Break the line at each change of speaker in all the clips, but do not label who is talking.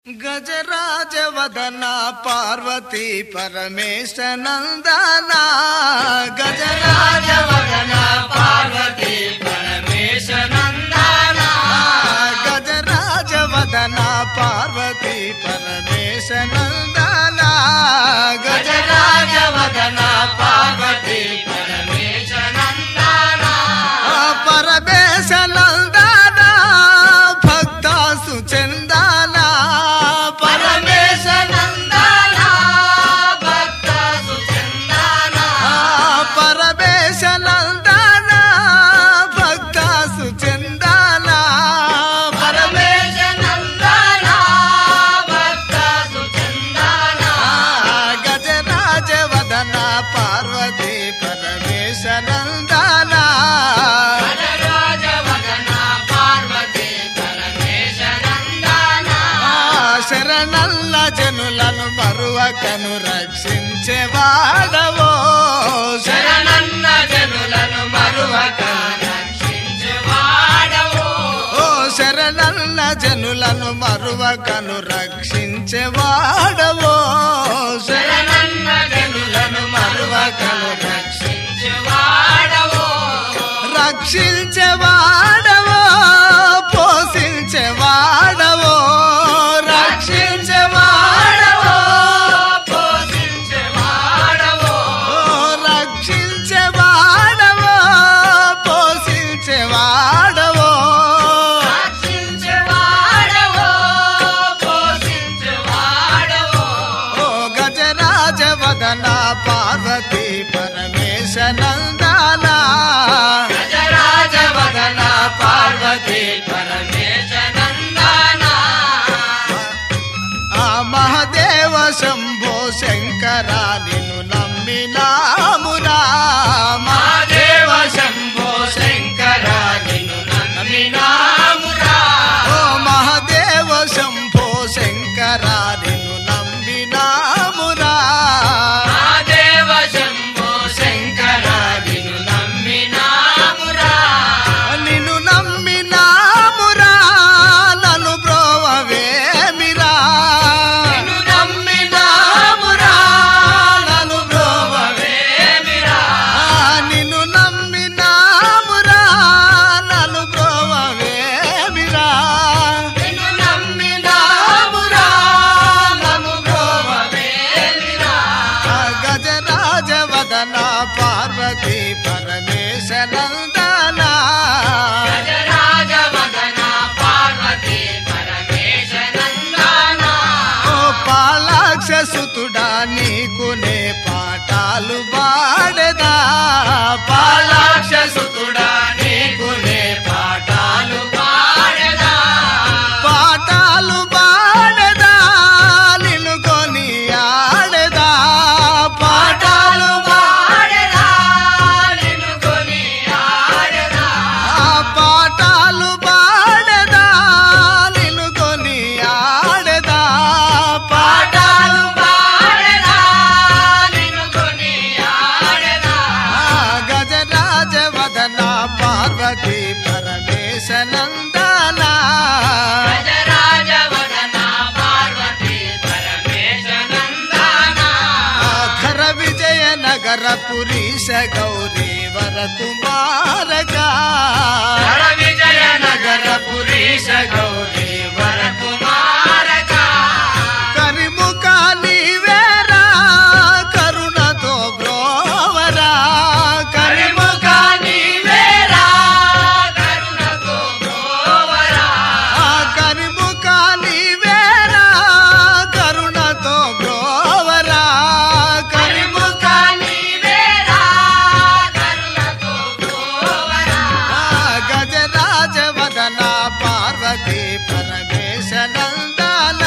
గజరాజ వదన పార్వతీ పరమేశ నందన గజరాజ వదన పార్వతీ పరమేశ నందన గజరాజ వదన పార్వతీ పరమేశ నందన గజరాజ వదన పార్వతీ పరమేశ నందన పరమేశ నందన భక్త సుచందన పరమేశ నందన భక్త సుచందన పరమేశ నందన భక్త సుచందన పరమేశ నందన భక్త సుచందన గజరాజ వదన పార్వతీ పరమేశ నందన శరణల్ల జనులను మరువకను రక్షించేవాడవో శరణన్న జనులను మరువకను ఓ శరణన్న జనులను మరువకను రక్షించేవాడవో శరణన్న జనులను మరువకను రక్షించేవాడవో రక్షించేవాడవో పోషించేవాడవో రక్షించేవాడవో పోషించేవాడవో రక్షించేవాడవో పోషించేవాడవో ఓ గజరాజ వదన పార్వతీ పరమేశ నందన గజరాజ వదన పార్వతీ పరమేశ నందన ఆ మహదేవ శంభో శంకర నిన్ను నమ్మినామురా మహదేవ శంభో శంకర నిన్ను నమ్మినామురా ఓ మహదేవ శంభో శంకర నిన్ను నమ్మినామురా మహదేవ శంభో శంకర నిన్ను నమ్మినామురా నిన్ను నమ్మినామురా నన్ను బ్రోవవేమిరా నిన్ను నమ్మినామురా నన్ను బ్రోవవేమిరా నిన్ను నమ్మినామురా నన్ను బ్రోవవేమిరా నిన్ను నమ్మినామురా నన్ను బ్రోవవేమిరా గజరాజ వదన పార్వతీ పరమేశ నందన ఓ పాలాక్ష సుతుడా నీకునే పాఠాలు పాడదా పాలాక్ష సుతుడా నీకునే పాఠాలు పాడదా పాఠాలు పాడదా నిన్ను కొని ఆడదా పాఠాలు పాడదా నిన్ను కొని ఆడదా పాఠాలు పాడదా నిన్ను కొని ఆడదా పాఠాలు పాడదా నిన్ను కొని ఆడదా గజరాజ వదన పార్వతీ పరమేశ నందన ఖర విజయ నగర పురీశ గౌరీ వర కుమారక విజయ నగర పురీశ గౌరీ వర కుమారక కరిముఖ నీవేరా కరుణతో బ్రోవరా కరిముఖ నీవేరా కరుణతో బ్రోవరా కరిముఖ నీవేరా కరుణతో బ్రోవరా కరిముఖ నీవేరా కరుణతో బ్రోవరా గజరాజ వదన పార్వతీ పరమేశ నందన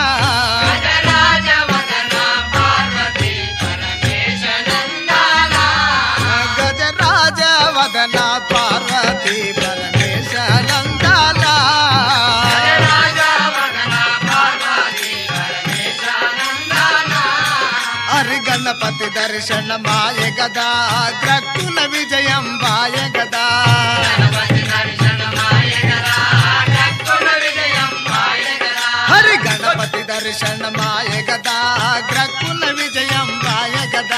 గజరాజ వదన పార్వతీ పరమేశ నందన హరి గణపతి దర్శన మాయ గదా గ్రక్కున విజయం వాయ గదా హరి గణపతి దర్శనమాయ గదా గ్రక్కున విజయం వాయ గదా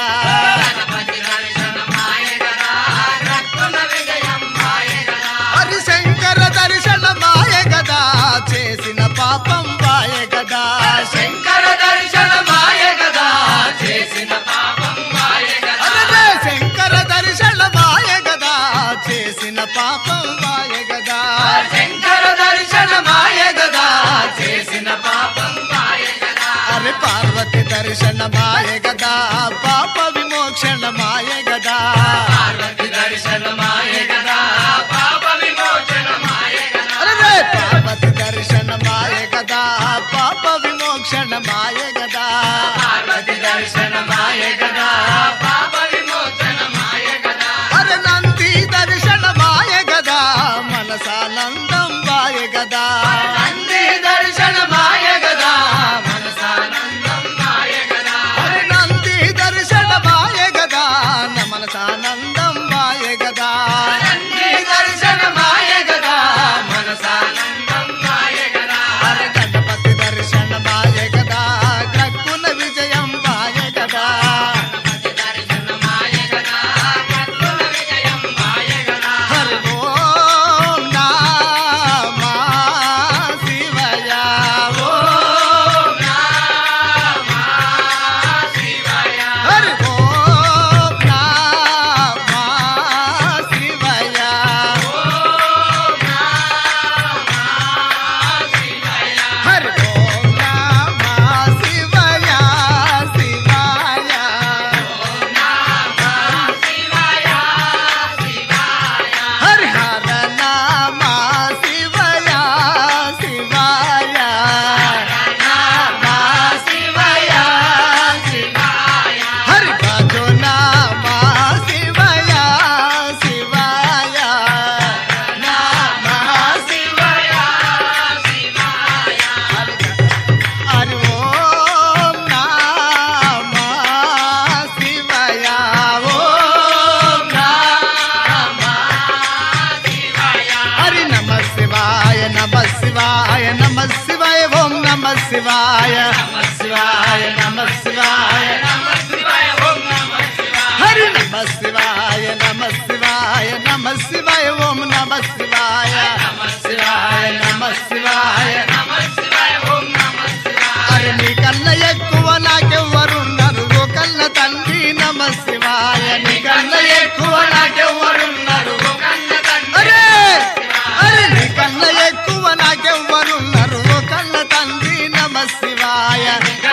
హరిశంకర దర్శనమాయ గదా చేసిన పాపం వాయ గదా
శంకర దర్శన మాయ గదా చేసిన పాపం మాయ గదా
అరే శంకర దర్శనమాయ గదా చేసిన పాపం వాయ గదా
శంకర దర్శన మాయ గదా చేసిన పాపం మాయ గదా
అరే పార్వతి దర్శనమాయ గదా పాప విమోక్షణ మాయ గదా
పార్వతి దర్శన మాయ గదా పాప విమోచన మాయ గదా
అరే పార్వతి దర్శనమాయ గదా పాప విమోక్షణ మాయ గదా
పార్వతి దర్శన మాయ గదా పాప విమోచన మాయ గదా
అరే నంది దర్శనమాయ గదా మనసానందం వాయ గదా
నంది దర్శన మాయ గదా మనసానందం మాయ గదా
అరే నంది దర్శనమాయ గదా న మనసానందం వాయ గదా
నంది దర్శన మాయ గదా మనసానందం మాయ గదా
అరే గణపతి దర్శనమాయ గదా గ్రక్కున విజయం వాయ గదా
దర్శన మాయ గదా కత్తుల విజయం మాయ గదా
హరి ఓం నమః శివాయ ఓం
శివాయ
హరి ఓం నమః శివాయ హరి ఓం నమః శివాయ శివాయ హరి హర నమః శివాయ శివాయ నమః శివాయ హరి భజో నమః శివాయ శివాయ నమః శివాయ హరి ఓం నమః శివాయ ఓం హరి నమ శివాయ నమ శివాయ నమ శివాయ ఓం నమ శివాయ శివాయ నమ శివాయ హరి నమ శివాయ నమ శివాయ నమ శివాయ ఓం నమ శివాయ శివాయ నమ శివాయ అరే నీ కన్న ఎక్కువ నాకెవ్వరున్నారు ఓ కన్న తండ్రి నమ శివాయ నీ కన్న ఎక్కువ నాకెవ్వరున్నారు అరే అరే నీ కన్న ఎక్కువ నాకెవ్వరున్నారు ఓ కన్న తండ్రి నమ శివాయ